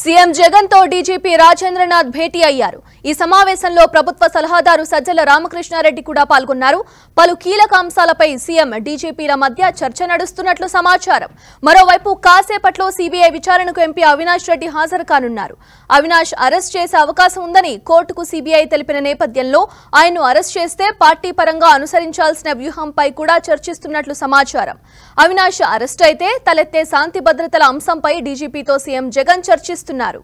CM Jagan తో DGP Rajendranath భేటీ అయ్యారు ఈ సమావేశంలో ప్రభుత్వ సలహాదారు సజ్జల రామకృష్ణారెడ్డి కూడా పాల్గొన్నారు పలు కీలక అంశాలపై సీఎం డీజీపీల మధ్య చర్చ నడుస్తున్నట్లు సమాచారం మరోవైపు కాసేపట్లో సీబీఐ విచారణకు ఎంపీ అవినాష్ రెడ్డి హాజరు కానున్నారు అవినాష్ అరెస్ట్ చేసే అవకాశం ఉందని కోర్టుకు సీబీఐ తెలిపిన నేపథ్యంలో ఆయన్ను అరెస్ట్ చేస్తే పార్టీ పరంగా అనుసరించాల్సిన వ్యూహంపై కూడా చర్చిస్తున్నట్లు సమాచారం అవినాష్ అరెస్ట్ అయితే తలెత్తే శాంతి భద్రతల అంశంపై డీజీపీతో సీఎం జగన్ చర్చిస్తున్నారు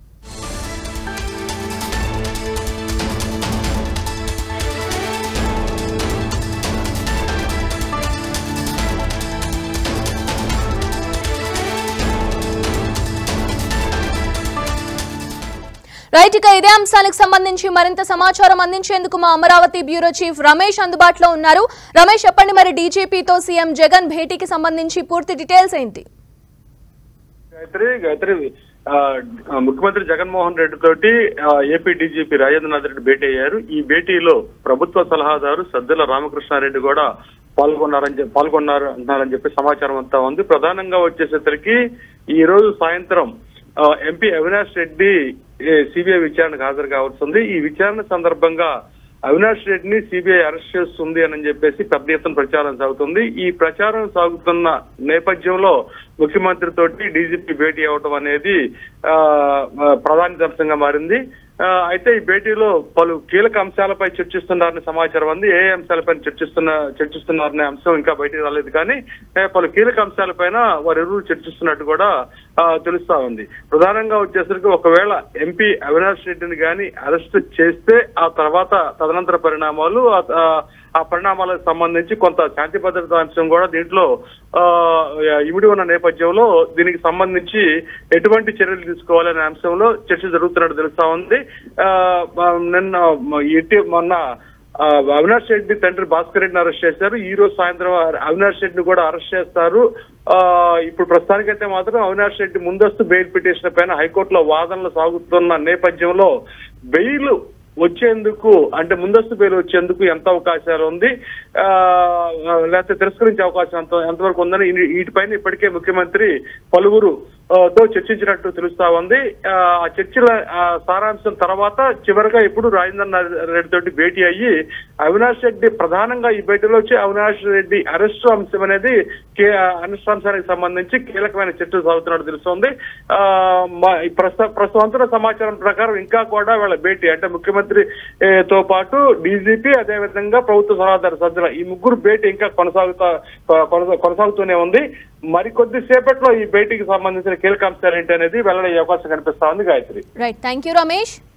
రైట్ ఇక ఇదే అంశానికి సంబంధించి మరింత సమాచారం అందించేందుకు మా అమరావతి బ్యూరో చీఫ్ రమేష్ అందుబాటులో ఉన్నారు రమేష్ చెప్పండి మరి డీజీపీతో సీఎం జగన్ భేటీకి సంబంధించి పూర్తి డీటెయిల్స్ ఏంటి గాయత్రి గాయత్రి ఆ, ఆ, ముఖ్యమంత్రి జగన్మోహన్ రెడ్డి తోటి ఆ, ఏపీ డీజీపీ రాజేంద్రనాథ్ రెడ్డి భేటీ అయ్యారు ఈ భేటీలో ప్రభుత్వ సలహాదారు సజ్జల రామకృష్ణారెడ్డి కూడా పాల్గొన్నారని చెప్పి పాల్గొన్నారు అంటున్నారని చెప్పి సమాచారం అంతా ఉంది ప్రధానంగా వచ్చేసరికి ఈ రోజు సాయంత్రం ఆ, ఎంపీ అవినాష్ రెడ్డి సిబిఐ విచారణకు హాజరు కావాల్సి ఉంది ఈ విచారణ సందర్భంగా అవినాష్ రెడ్డిని సిబిఐ అరెస్ట్ చేస్తుంది అని చెప్పేసి పెద్ద ఎత్తున ప్రచారం సాగుతుంది ఈ ప్రచారం సాగుతున్న నేపథ్యంలో ముఖ్యమంత్రి తోటి డీజీపీ భేటీ అవటం అనేది ఆ, ఆ, ప్రధానితాంశంగా మారింది ఆ, అయితే ఈ భేటీలో పలు కీలక అంశాలపై చర్చిస్తున్నారని సమాచారం ఉంది ఏ అంశాలపై చర్చిస్తున్న చర్చిస్తున్నారనే అంశం ఇంకా బయటికి రాలేదు కానీ ఏ, పలు కీలక అంశాలపైన వారిరువురు చర్చిస్తున్నట్టు కూడా ఆ, తెలుస్తా ఉంది ప్రధానంగా వచ్చేసరికి ఒకవేళ ఎంపీ అవినాష్ రెడ్డిని గాని అరెస్ట్ చేస్తే ఆ తర్వాత తదనంతర పరిణామాలు ఆ- ఆ ఆ పరిణామాలకు సంబంధించి కొంత శాంతి భద్రత అంశం కూడా దీంట్లో ఆ, ఇమిడి ఉన్న నేపథ్యంలో దీనికి సంబంధించి ఎటువంటి చర్యలు తీసుకోవాలనే అంశంలో చర్చ జరుగుతున్నట్టు తెలుస్తా ఉంది ఆ, ఆ, నిన్న ఇటీ మొన్న ఆ, అవినాష్ రెడ్డి తండ్రి భాస్కర్ రెడ్డిని అరెస్ట్ చేశారు ఈ రోజు సాయంత్రం అవినాష్ రెడ్డిని కూడా అరెస్ట్ చేస్తారు ఆ, ఇప్పుడు ప్రస్తుతానికైతే మాత్రం అవినాష్ రెడ్డి ముందస్తు బెయిల్ పిటిషన్ పైన హైకోర్టులో వాదనలు సాగుతున్న నేపథ్యంలో బెయిల్ వచ్చేందుకు అంటే ముందస్తు బెయిల్ వచ్చేందుకు ఎంత అవకాశాలు ఉంది ఆ, లేకపోతే తిరస్కరించే అవకాశం ఎంత ఎంతవరకు ఉందని ఈ- వీటిపైన ఇప్పటికే ముఖ్యమంత్రి పలువురు ఆ, తో చర్చించినట్టు తెలుస్తా ఉంది ఆ ఆ చర్చల ఆ, సారాంశం తర్వాత చివరిగా ఇప్పుడు రాజేంద్ర రెడ్డి తోటి భేటీ అయ్యి అవినాష్ రెడ్డి ప్రధానంగా ఈ భేటీలో వచ్చి అవినాష్ రెడ్డి అరెస్టు అంశం అనేది కే- అరెస్ట్ అంశానికి సంబంధించి కీలకమైన చర్చలు సాగుతున్నట్టు తెలుస్తోంది ఆ, మా- ఈ ప్రస్తుత ప్రస్తుతం అందుతున్న సమాచారం ప్రకారం ఇంకా కూడా వాళ్ళ భేటీ అంటే ముఖ్యమంత్రి ఏ, తో పాటు డీజీపీ అదేవిధంగా ప్రభుత్వ సలహాదారు సజ్జల ఈ ముగ్గురు భేటీ ఇంకా కొనసాగుతా కొనసా- కొనసాగుతూనే ఉంది మరికొద్ది సేపట్లో ఈ భేటీకి సంబంధించిన కీలక అంశాలు ఏంటి అనేది వెల్లడయ్యే అవకాశం కనిపిస్తా ఉంది Gayatri right thank you Ramesh